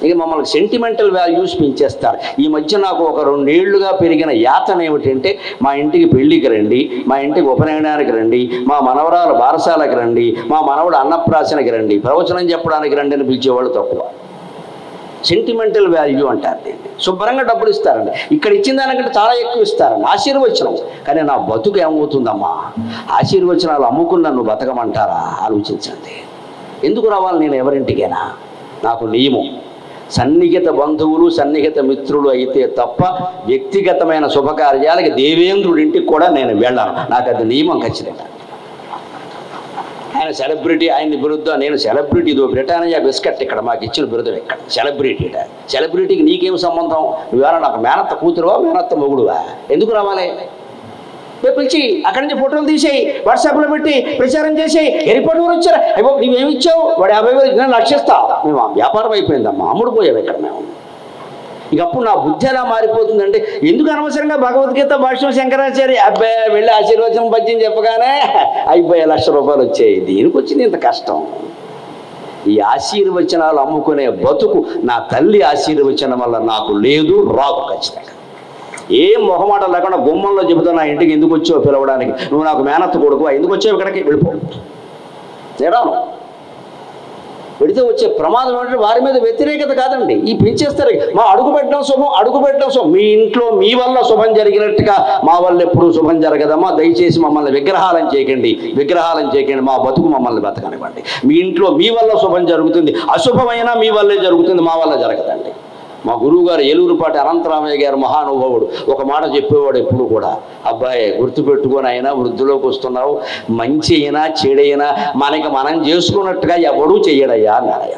ఇక మమ్మల్ని sentimental values పెంచేస్తారు ఈ మధ్య నాకు ఒక రెండేళ్లుగా పెరిగిన యాతన ఏమిటంటే మా ఇంటికి పెళ్లికి రండి మా ఇంటికి ఉపనయనానికి రండి మా మనవరాలు బారసాలకు రండి మా మనవడు అన్నప్రాసనకి రండి ప్రవచనం చెప్పడానికి రండి అని పిలిచేవాళ్ళు తక్కువ సెంటిమెంటల్ వాల్యూ అంటారు దీన్ని శుభ్రంగా డబ్బులు ఇస్తారండి ఇక్కడ ఇచ్చిన దానికంటే చాలా ఎక్కువ ఇస్తారండి ఆశీర్వచనం కానీ నా బతుకు ఏమవుతుందమ్మా ఆశీర్వచనాలు అమ్ముకుని నన్ను బతకమంటారా ఆలోచించండి ఎందుకు రావాలి నేను ఎవరింటికైనా నాకు నియమం సన్నిహిత బంధువులు సన్నిహిత మిత్రులు అయితే తప్ప వ్యక్తిగతమైన శుభకార్యాలకి దేవేంద్రుడింటికి కూడా నేను వెళ్ళాను నాకు అది నియమం ఖచ్చితంగా ఆయన సెలబ్రిటీ ఆయన్ని బిరుద్దా నేను సెలబ్రిటీ ఇదో బ్రిటానియా బిస్కెట్ ఇక్కడ మాకు ఇచ్చిన బిరుదం ఇక్కడ సెలబ్రిటీ సెలబ్రిటీకి నీకేం సంబంధం నువ్వేనా నాకు మేనత్త కూతురువా మేనత్త మొగుడువా ఎందుకు రావాలి రేపు పిలిచి అక్కడి నుంచి ఫోటోలు తీసేయి వాట్సాప్లో పెట్టి ప్రచారం చేసేయి ఎయిర్పోర్ట్ కూడా వచ్చారా అయ్యో నువ్వేమి ఇచ్చావు వాడు యాభై వేలు నేను లక్షిస్తా మేము ఆ వ్యాపారం అయిపోయిందమ్మా అమ్ముడు పోయావు ఇక్కడ మేము ఇక అప్పుడు నా బుద్ధి ఎలా మారిపోతుందంటే ఎందుకు అనవసరంగా భగవద్గీత భాష్యం శంకరాచార్య అబ్బాయి వెళ్ళి ఆశీర్వచనం పద్యం చెప్పగానే అయిపోయే లక్ష రూపాయలు వచ్చాయి దీనికి వచ్చింది ఇంత కష్టం ఈ ఆశీర్వచనాలు అమ్ముకునే బతుకు నా తల్లి ఆశీర్వచనం వల్ల నాకు లేదు రాదు ఖచ్చితంగా ఏం మొహమాట లేకుండా గుమ్మంలో చెబుతా నా ఇంటికి ఎందుకు వచ్చావు పిలవడానికి నువ్వు నాకు మేనత్త కొడుకు ఎందుకు వచ్చావు ఇక్కడికి వెళ్ళిపో తేడాను పెడితే వచ్చే ప్రమాదం ఏంటంటే వారి మీద వ్యతిరేకత కాదండి ఈ పెంచేస్తారు మా అడుగు పెట్టడం శుభం అడుగు పెట్టడం శుభం మీ ఇంట్లో మీ వల్ల శుభం జరిగినట్టుగా మా వల్ల ఎప్పుడూ శుభం జరగదమ్మా దయచేసి మమ్మల్ని విగ్రహాలను చేయకండి విగ్రహాలను చేయకండి మా బతుకు మమ్మల్ని బతకనివ్వండి మీ ఇంట్లో మీ వల్ల శుభం జరుగుతుంది అశుభమైనా మీ వల్లే జరుగుతుంది మా వల్ల జరగదండి మా గురువు గారు ఏలూరుపాటి అనంతరామయ్య గారు మహానుభావుడు ఒక మాట చెప్పేవాడు ఎప్పుడు కూడా అబ్బాయి గుర్తుపెట్టుకొని అయినా వృద్ధిలోకి వస్తున్నావు మంచి అయినా చెడైనా మనకి మనం చేసుకున్నట్టుగా ఎవడూ చెయ్యడయ్యా అన్నాడు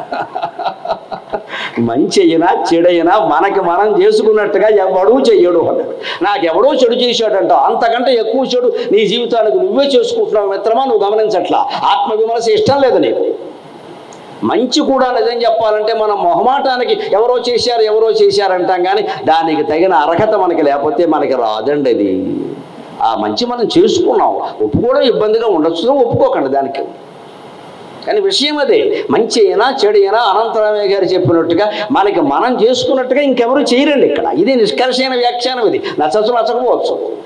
మంచి అయినా చెడైనా మనకి మనం చేసుకున్నట్టుగా ఎవడూ చెయ్యడు అన్నాడు నాకు ఎవడో చెడు చేశాడంట అంతకంటే ఎక్కువ చెడు నీ జీవితానికి నువ్వే చేసుకుంటున్నావు మిత్రమా నువ్వు గమనించట్లా ఆత్మవిమర్శ ఇష్టం లేదు నీకు మంచి కూడా నిజం చెప్పాలంటే మనం మొహమాటానికి ఎవరో చేశారు ఎవరో చేశారు అంటాం కానీ దానికి తగిన అర్హత మనకి లేకపోతే మనకి రాదండి అది ఆ మంచి మనం చేసుకున్నాం ఒప్పుకోవడం ఇబ్బందిగా ఉండొచ్చు ఒప్పుకోకండి దానికి కానీ విషయం అదే మంచి అయినా చెడు అయినా అనంతరామయ్య గారు చెప్పినట్టుగా మనకి మనం చేసుకున్నట్టుగా ఇంకెవరు చేయరండి ఇక్కడ ఇది నిష్కర్షణ వ్యాఖ్యానం ఇది నచ్చచ్చు నచ్చకపోవచ్చు